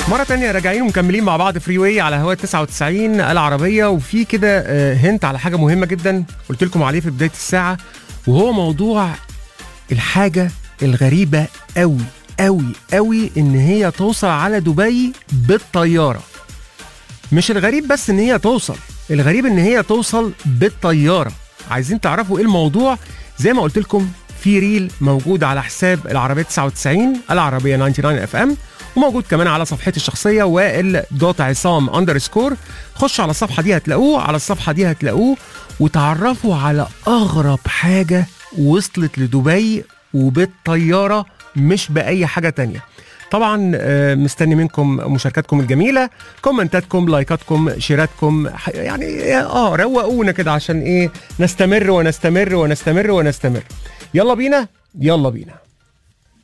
مرة تانية راجعين ومكملين مع بعض فري واي على هواء 99 العربية وفي كده آه، هنت على حاجة مهمة جدا قلت لكم عليه في بداية الساعة وهو موضوع الحاجة الغريبة قوي قوي قوي ان هي توصل على دبي بالطيارة مش الغريب بس ان هي توصل الغريب ان هي توصل بالطيارة عايزين تعرفوا ايه الموضوع زي ما قلت لكم في ريل موجود على حساب العربية 99 العربية 99 اف ام وموجود كمان على صفحتي الشخصية وائل دوت عصام اندرسكور خشوا على الصفحة دي هتلاقوه على الصفحة دي هتلاقوه وتعرفوا على أغرب حاجة وصلت لدبي وبالطيارة مش بأي حاجة تانية طبعا آه، مستني منكم مشاركاتكم الجميله كومنتاتكم لايكاتكم شيراتكم ح- يعني اه روقونا كده عشان ايه نستمر ونستمر ونستمر ونستمر يلا بينا يلا بينا